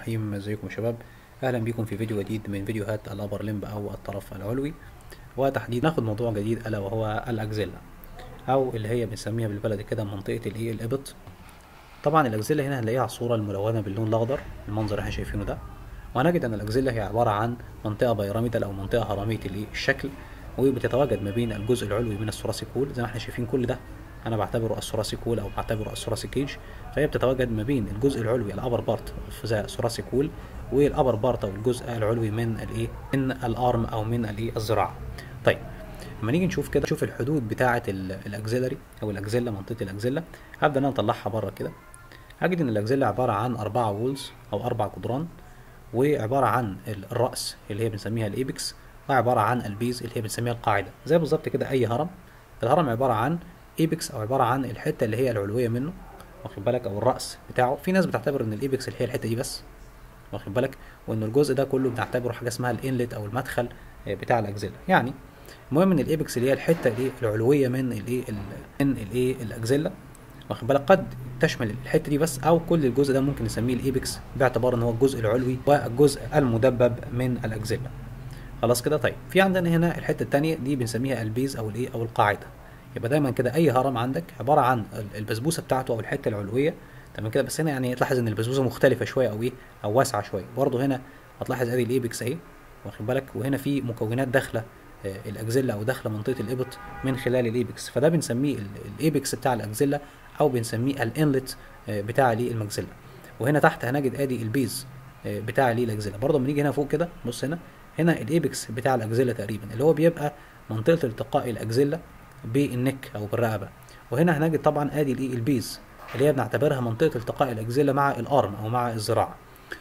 الرحيم ازيكم يا شباب اهلا بكم في فيديو جديد من فيديوهات الابر لمب او الطرف العلوي وتحديدا ناخد موضوع جديد الا وهو الاكزيلا او اللي هي بنسميها بالبلدي كده منطقه الايه الابط طبعا الاكزيلا هنا هنلاقيها على الصوره الملونه باللون الاخضر المنظر اللي احنا شايفينه ده وهنجد ان الاكزيلا هي عباره عن منطقه بيراميدال او منطقه هرميه الايه الشكل وبتتواجد ما بين الجزء العلوي من الثراسي كول زي ما احنا شايفين كل ده انا بعتبره الثراسي كول او بعتبره الثراسي كيج فهي بتتواجد ما بين الجزء العلوي الابر بارت في ذا الثراسي كول والابر بارت او الجزء العلوي من الايه من الارم او من الايه الذراع طيب لما نيجي نشوف كده نشوف الحدود بتاعه الاكزيلري او الاكزيلا منطقه الاكزيلا هبدا انا اطلعها بره كده هجد ان الاكزيلا عباره عن اربعه وولز او اربع جدران وعباره عن الراس اللي هي بنسميها الايبكس وعباره عن البيز اللي هي بنسميها القاعده زي بالظبط كده اي هرم الهرم عباره عن ايبكس او عباره عن الحته اللي هي العلويه منه واخد بالك او الراس بتاعه في ناس بتعتبر ان الايبكس اللي هي الحته دي بس واخد بالك وان الجزء ده كله بنعتبره حاجه اسمها الانلت او المدخل بتاع الاكزيلا يعني المهم ان الايبكس اللي هي الحته الايه العلويه من الايه من الايه الاكزيلا واخد بالك قد تشمل الحته دي بس او كل الجزء ده ممكن نسميه الايبكس باعتبار ان هو الجزء العلوي والجزء المدبب من الاكزيلا خلاص كده طيب في عندنا هنا الحته الثانيه دي بنسميها البيز او الايه او القاعده يبقى دايما كده اي هرم عندك عباره عن البسبوسه بتاعته او الحته العلويه تمام كده بس هنا يعني تلاحظ ان البسبوسه مختلفه شويه او ايه او واسعه شويه برضه هنا هتلاحظ ادي الايبكس اهي واخد بالك وهنا في مكونات داخله الاكزيلا او داخله منطقه الابط من خلال الايبكس فده بنسميه الايبكس بتاع الاكزيلا او بنسميه الانلت بتاع ليه المجزله وهنا تحت هنجد ادي البيز بتاع ليه الاكزيلا برضه لما نيجي هنا فوق كده بص هنا هنا الايبكس بتاع الاكزيلا تقريبا اللي هو بيبقى منطقه التقاء الاكزيلا بالنك او بالرقبه وهنا هنجد طبعا ادي الايه البيز اللي هي بنعتبرها منطقه التقاء الاكزيلا مع الارم او مع الذراع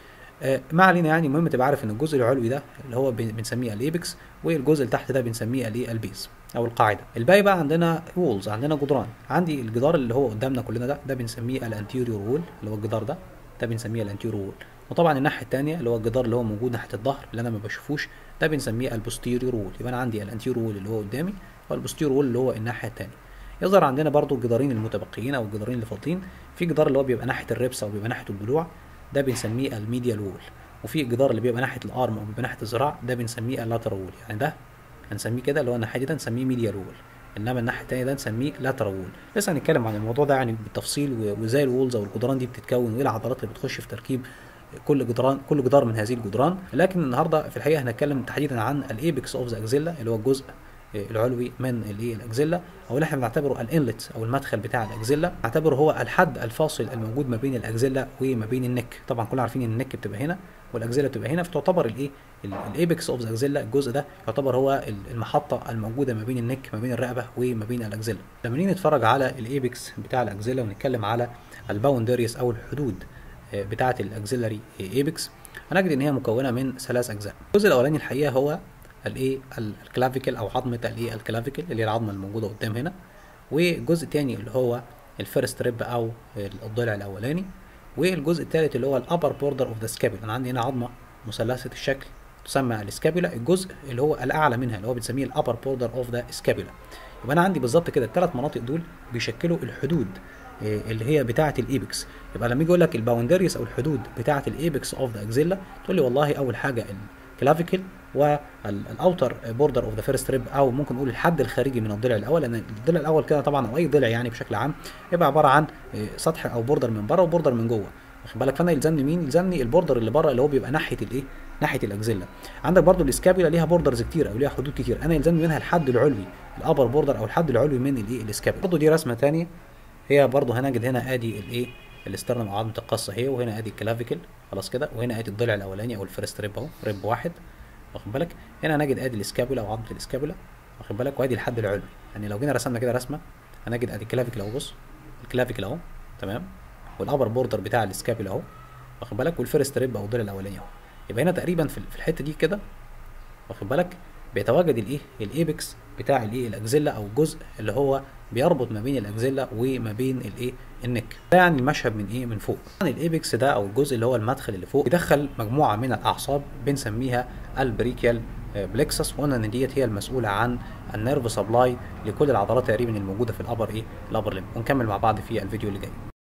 آه ما علينا يعني المهم تبقى عارف ان الجزء العلوي ده اللي هو بنسميه الايبكس والجزء اللي تحت ده بنسميه الايه البيز او القاعده الباقي بقى عندنا وولز عندنا جدران عندي الجدار اللي هو قدامنا كلنا ده ده بنسميه الانتيريور وول اللي هو الجدار ده ده بنسميه الانتيريور وول وطبعا الناحيه الثانيه اللي هو الجدار اللي هو موجود ناحيه الظهر اللي انا ما بشوفوش ده بنسميه البوستيريور وول يبقى انا عندي الانتيريور وول اللي هو قدامي والبوستيريور وول اللي هو الناحيه الثانيه يظهر عندنا برضو الجدارين المتبقيين او الجدارين اللي فاضلين في جدار اللي هو بيبقى ناحيه الربس او بيبقى ناحيه الضلوع ده بنسميه الميديال وول وفي الجدار اللي بيبقى ناحيه الارم او بيبقى ناحيه الذراع ده بنسميه اللاترال وول يعني ده هنسميه كده اللي هو الناحيه دي ده نسميه ميديال وول انما الناحيه الثانيه ده نسميه لاترال وول لسه هنتكلم عن الموضوع ده يعني بالتفصيل وازاي الوولز او الجدران دي بتتكون وايه العضلات اللي بتخش في تركيب كل جدران كل جدار من هذه الجدران لكن النهارده في الحقيقه هنتكلم تحديدا عن الايبكس اوف ذا اكزيلا اللي هو الجزء العلوي من الايه الاكزيلا او اللي احنا بنعتبره الانلت او المدخل بتاع الاكزيلا نعتبره هو الحد الفاصل الموجود ما بين الاكزيلا وما بين النك طبعا كلنا عارفين ان النك بتبقى هنا والاكزيلا بتبقى هنا فتعتبر الايه الايبكس اوف ذا اكزيلا الجزء ده يعتبر هو المحطه الموجوده ما بين النك ما بين الرقبه وما بين الاكزيلا لما نيجي نتفرج على الايبكس بتاع الاكزيلا ونتكلم على الباوندريز او الحدود بتاعه الاكزيلاري ايبكس هنجد ان هي مكونه من ثلاث اجزاء الجزء الاولاني الحقيقه هو الايه الكلافيكل او عظمه الايه الكلافيكل اللي هي العظمه الموجوده قدام هنا والجزء الثاني اللي هو الفيرست ريب او الضلع الاولاني والجزء الثالث اللي هو الابر بوردر اوف ذا سكابيلا انا عندي هنا عظمه مثلثه الشكل تسمى السكابيلا الجزء اللي هو الاعلى منها اللي هو بنسميه الابر بوردر اوف ذا سكابيلا يبقى انا عندي بالظبط كده الثلاث مناطق دول بيشكلوا الحدود اللي هي بتاعه الايبكس يبقى لما يجي يقول لك الباوندريز او الحدود بتاعه الايبكس اوف ذا اكزيلا تقول لي والله اول حاجه الكلافيكل والاوتر بوردر اوف ذا فيرست ريب او ممكن نقول الحد الخارجي من الضلع الاول لان الضلع الاول كده طبعا او اي ضلع يعني بشكل عام يبقى عباره عن سطح او بوردر من بره وبوردر من جوه واخد بالك فانا يلزمني مين يلزمني البوردر اللي بره اللي هو بيبقى ناحيه الايه ناحيه الاكزيلا عندك برضو الاسكابيلا ليها بوردرز كتير او ليها حدود كتير انا يلزمني منها الحد العلوي الابر بوردر او الحد العلوي من الايه الاسكابيلا برضو دي رسمه ثانيه هي برضو هنجد هنا ادي الايه الاسترنم او عظمه القصه اهي وهنا ادي الكلافيكل خلاص كده وهنا ادي الضلع الاولاني او الفيرست ريب اهو ريب واحد واخد بالك هنا هنجد ادي الاسكابولا او عظمه الاسكابولا واخد بالك وادي الحد العلوي يعني لو جينا رسمنا كده رسمه هنجد ادي الكلافيكل اهو بص الكلافيكل اهو تمام والابر بوردر بتاع الاسكابولا اهو واخد بالك والفيرست ريب او الضلع الاولاني اهو يبقى هنا تقريبا في الحته دي كده واخد بالك بيتواجد الايه الايبكس بتاع الايه الاكزيلا او الجزء اللي هو بيربط ما بين الاكزيلا وما بين الايه النك ده يعني المشهد من ايه من فوق يعني الايبكس ده او الجزء اللي هو المدخل اللي فوق بيدخل مجموعه من الاعصاب بنسميها البريكيال بلكسس وقلنا ان ديت هي المسؤوله عن النيرف سبلاي لكل العضلات تقريبا الموجوده في الابر ايه الابر ليم ونكمل مع بعض في الفيديو اللي جاي